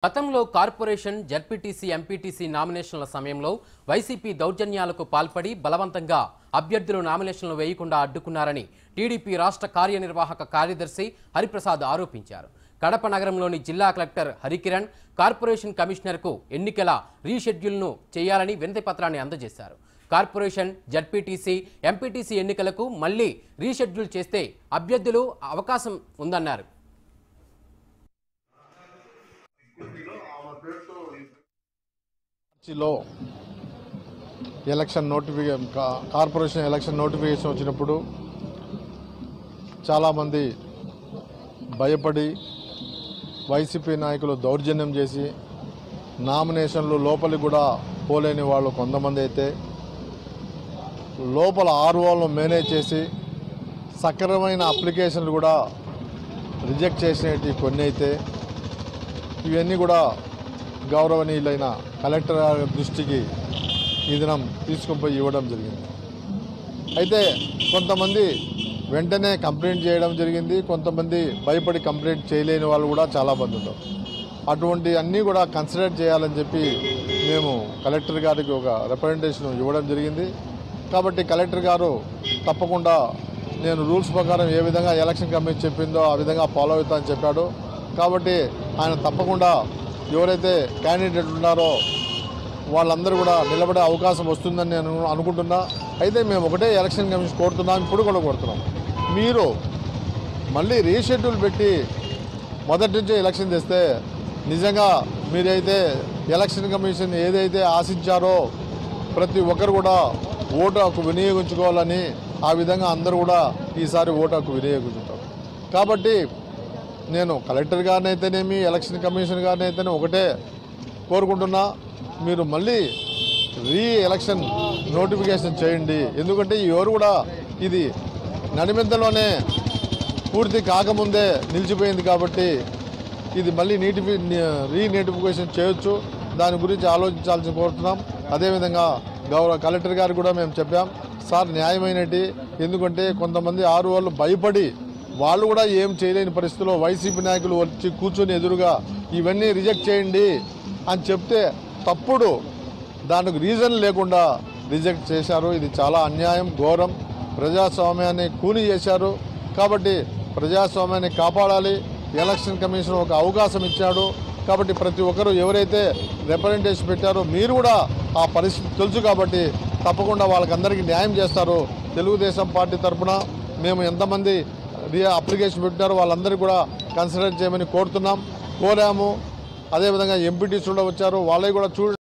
గతంలో corporation ZPTC MPTC నామినేషన్ల సమయంలో వైసీపీ దౌర్జన్యాలకు పాల్పడి బలవంతంగా అభ్యర్థులు నామినేషన్లు వేయకుండా అడ్డుకున్నారని టీడీపీ రాష్ట్ర కార్యనిర్వాహక కార్యదర్శి హరిప్రసాద్ ఆరోపించారు కడప నగరంలోని జిల్లా కలెక్టర్ హరికిరణ్ కార్పొరేషన్ కమిషనర్కు ఎన్నికల రీషెడ్యూల్ను చేయాలని వినతి పత్రాన్ని అందజేశారు కార్పొరేషన్ జడ్పీటీసీ ఎంపీటీసీ ఎన్నికలకు మళ్లీ రీషెడ్యూల్ చేస్తే అభ్యర్థులు అవకాశం ఉందన్నారు మార్చిలో ఎలక్షన్ నోటిఫికే కా- కార్పొరేషన్ ఎలక్షన్ నోటిఫికేషన్ వచ్చినప్పుడు చాలామంది భయపడి వైసీపీ నాయకులు దౌర్జన్యం చేసి నామినేషన్లు లోపలికి కూడా పోలేని వాళ్ళు కొంతమంది అయితే లోపల ఆర్ఓలను మేనేజ్ చేసి సక్రమైన అప్లికేషన్లు కూడా రిజెక్ట్ చేసినవి కొన్ని అయితే ఇవన్నీ కూడా గౌరవనీయులైన కలెక్టర్ గారి దృష్టికి ఈ దినం తీసుకుని పోయి ఇవ్వడం జరిగింది అయితే కొంతమంది వెంటనే కంప్లైంట్ చేయడం జరిగింది కొంతమంది భయపడి కంప్లైంట్ చేయలేని వాళ్ళు కూడా చాలా మంది ఉన్నారు అటువంటి అన్నీ కూడా కన్సిడర్ చేయాలని చెప్పి మేము కలెక్టర్ గారికి ఒక రిప్రజెంటేషన్ ఇవ్వడం జరిగింది కాబట్టి కలెక్టర్ గారు తప్పకుండా నేను రూల్స్ ప్రకారం ఏ విధంగా ఎలక్షన్ కమిషన్ చెప్పిందో ఆ విధంగా ఫాలో అవుతా అని చెప్పాడు కాబట్టి ఆయన తప్పకుండా ఎవరైతే క్యాండిడేట్ ఉన్నారో వాళ్ళందరూ కూడా నిలబడే అవకాశం వస్తుందని నేను అనుకుంటున్నా అయితే మేము ఒకటే ఎలక్షన్ కమిషన్ కోరుతున్నాం ఇప్పుడు కూడా కోరుతున్నాం మీరు మళ్ళీ రీషెడ్యూల్ పెట్టి మొదటి నుంచే ఎలక్షన్ తెస్తే నిజంగా మీరైతే ఎలక్షన్ కమిషన్ ఏదైతే ఆశించారో ప్రతి ఒక్కరు కూడా ఓటు హక్కు వినియోగించుకోవాలని ఆ విధంగా అందరూ కూడా ఈసారి ఓటు హక్కు వినియోగించుంటారు కాబట్టి నేను కలెక్టర్ గారిని అయితేనేమి ఎలక్షన్ కమిషన్ గారిని అయితేనే ఒకటే కోరుకుంటున్నా మీరు మళ్ళీ రీ ఎలక్షన్ నోటిఫికేషన్ చేయండి ఎందుకంటే ఎవరు కూడా ఇది నడిమెంతలోనే పూర్తి కాకముందే నిలిచిపోయింది కాబట్టి ఇది మళ్ళీ నీటిఫి రీ నోటిఫికేషన్ చేయొచ్చు దాని గురించి ఆలోచించాల్సి కోరుతున్నాం అదేవిధంగా గౌరవ కలెక్టర్ గారు కూడా మేము చెప్పాం సార్ న్యాయమైనటి ఎందుకంటే కొంతమంది ఆరు వాళ్ళు భయపడి వాళ్ళు కూడా ఏం చేయలేని పరిస్థితిలో వైసీపీ నాయకులు వచ్చి కూర్చొని ఎదురుగా ఇవన్నీ రిజెక్ట్ చేయండి అని చెప్తే తప్పుడు దానికి రీజన్ లేకుండా రిజెక్ట్ చేశారు ఇది చాలా అన్యాయం ఘోరం ప్రజాస్వామ్యాన్ని కూని చేశారు కాబట్టి ప్రజాస్వామ్యాన్ని కాపాడాలి ఎలక్షన్ కమిషన్ ఒక అవకాశం ఇచ్చాడు కాబట్టి ప్రతి ఒక్కరూ ఎవరైతే రిప్రజెంటేషన్ పెట్టారో మీరు కూడా ఆ పరిస్థితి తెలుసు కాబట్టి తప్పకుండా వాళ్ళకందరికీ న్యాయం చేస్తారు తెలుగుదేశం పార్టీ తరఫున మేము ఎంతమంది రి- అప్లికేషన్ పెట్టారో వాళ్ళందరికీ కూడా కన్సిడర్ చేయమని కోరుతున్నాం కోరాము అదేవిధంగా ఎంపీటీస్ కూడా వచ్చారు వాళ్ళవి కూడా చూ